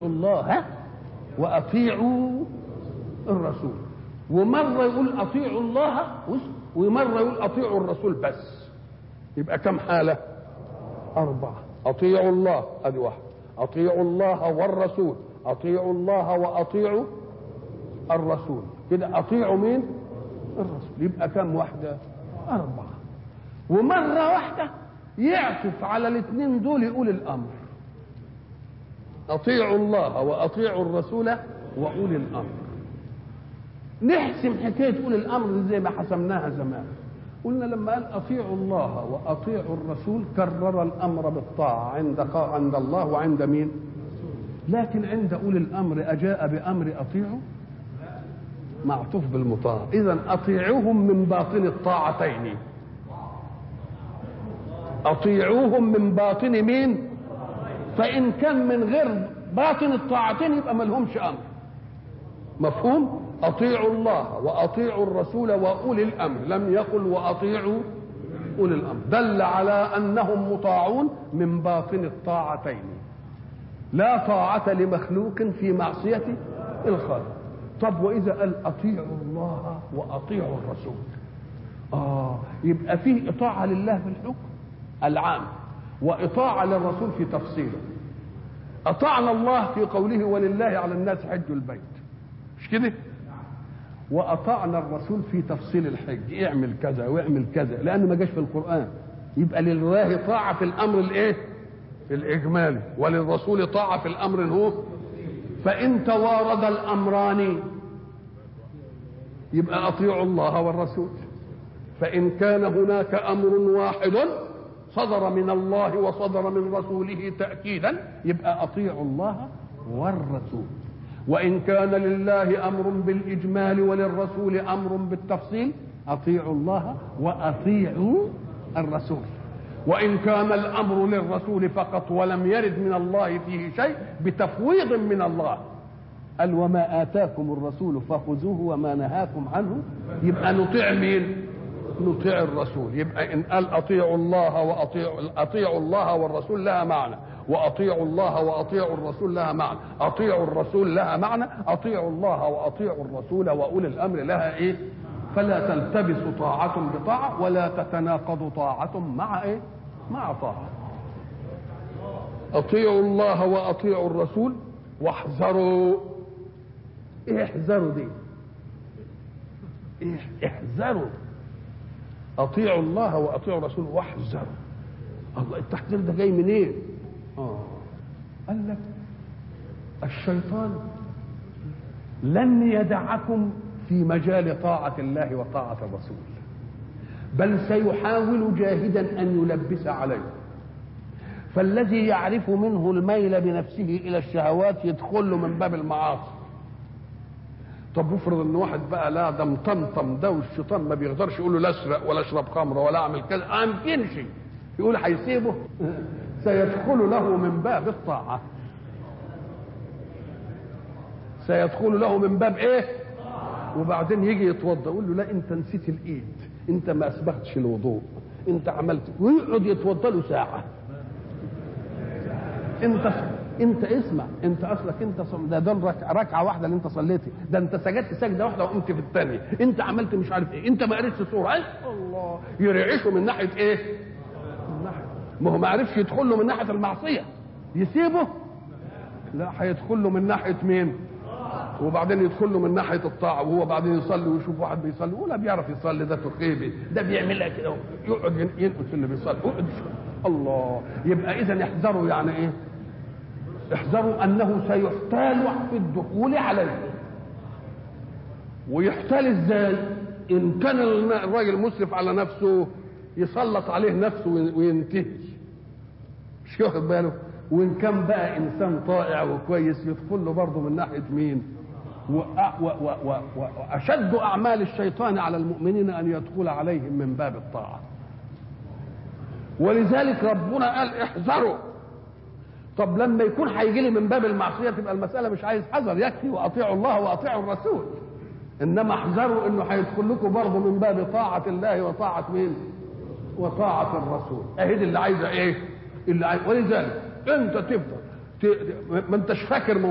الله واطيعوا الرسول ومره يقول اطيعوا الله ومره يقول اطيعوا الرسول بس يبقى كم حاله اربعه اطيعوا الله ادي واحد اطيعوا الله والرسول اطيعوا الله واطيعوا الرسول كده اطيعوا مين الرسول يبقى كم واحده اربعه ومره واحده يعطف على الاثنين دول يقول الامر اطيعوا الله واطيعوا الرسول واولي الامر نحسم حكايه اولي الامر زي ما حسمناها زمان قلنا لما قال اطيعوا الله واطيعوا الرسول كرر الامر بالطاعه عند عند الله وعند مين لكن عند اولي الامر اجاء بامر اطيعوا معطوف بالمطاع اذا اطيعوهم من باطن الطاعتين اطيعوهم من باطن مين فان كان من غير باطن الطاعتين يبقى ما لهمش امر مفهوم اطيعوا الله واطيعوا الرسول واولي الامر لم يقل واطيعوا اولي الامر دل على انهم مطاعون من باطن الطاعتين لا طاعه لمخلوق في معصيه الخالق طب واذا قال اطيعوا الله واطيعوا الرسول اه يبقى فيه اطاعه لله في الحكم العام واطاعه للرسول في تفصيله اطعنا الله في قوله ولله على الناس حج البيت مش كده واطعنا الرسول في تفصيل الحج اعمل كذا واعمل كذا لانه ما جاش في القران يبقى لله طاعه في الامر الايه الاجمالي وللرسول طاعه في الامر هو فان توارد الامران يبقى اطيعوا الله والرسول فان كان هناك امر واحد صدر من الله وصدر من رسوله تاكيدا يبقى اطيعوا الله والرسول وان كان لله امر بالاجمال وللرسول امر بالتفصيل اطيعوا الله واطيعوا الرسول وان كان الامر للرسول فقط ولم يرد من الله فيه شيء بتفويض من الله قال وما اتاكم الرسول فخذوه وما نهاكم عنه يبقى نطيع مين نطيع الرسول يبقى ان قال اطيعوا الله واطيعوا اطيعوا الله والرسول لها معنى واطيعوا الله واطيعوا الرسول لها معنى اطيعوا الرسول لها معنى اطيعوا الله واطيعوا الرسول واولي الامر لها ايه فلا تلتبس طاعة بطاعة ولا تتناقض طاعة مع ايه مع طاعة اطيعوا الله واطيعوا الرسول واحذروا ايه احذروا دي ايه احذروا اطيعوا الله واطيعوا الرسول واحذروا الله التحذير ده جاي منين إيه؟ اه قال لك الشيطان لن يدعكم في مجال طاعة الله وطاعة الرسول بل سيحاول جاهدا أن يلبس عليه فالذي يعرف منه الميل بنفسه إلى الشهوات يدخل له من باب المعاصي طب افرض ان واحد بقى لا ده مطمطم ده والشيطان ما بيقدرش يقول له لا اسرق ولا اشرب خمر ولا اعمل كذا ما يمكنش يقول هيسيبه سيدخل له من باب الطاعة سيدخل له من باب ايه وبعدين يجي يتوضا يقول له لا انت نسيت الايد انت ما اسبغتش الوضوء انت عملت ويقعد يتوضا له ساعه انت انت اسمع انت اصلك انت صم... ده دول ركعه ركعه واحده اللي انت صليتي ده انت سجدت سجده واحده وقمت في الثانيه انت عملت مش عارف ايه انت ما قريتش سوره اي الله يرعشه من ناحيه ايه من ناحيه ما هو ما عرفش يدخل له من ناحيه المعصيه يسيبه لا هيدخل له من ناحيه مين وبعدين يدخل له من ناحيه الطاعه وهو بعدين يصلي ويشوف واحد بيصلي ولا بيعرف يصلي ده تخيبي ده بيعملها كده يقعد ينقل في اللي بيصلي يقعد الله يبقى اذا يحذروا يعني ايه؟ احذروا انه سيحتال في الدخول عليه ويحتال ازاي؟ ان كان الراجل مسرف على نفسه يسلط عليه نفسه وينتهي مش واخد باله وان كان بقى انسان طائع وكويس يدخل له برضه من ناحيه مين واشد اعمال الشيطان على المؤمنين ان يدخل عليهم من باب الطاعه ولذلك ربنا قال احذروا طب لما يكون هيجي لي من باب المعصيه تبقى المساله مش عايز حذر يكفي واطيعوا الله واطيعوا الرسول انما احذروا انه هيدخل لكم برضه من باب طاعه الله وطاعه مين وطاعه الرسول اهي اللي عايزه ايه اللي عايز ولذلك انت تفضل ما انتش فاكر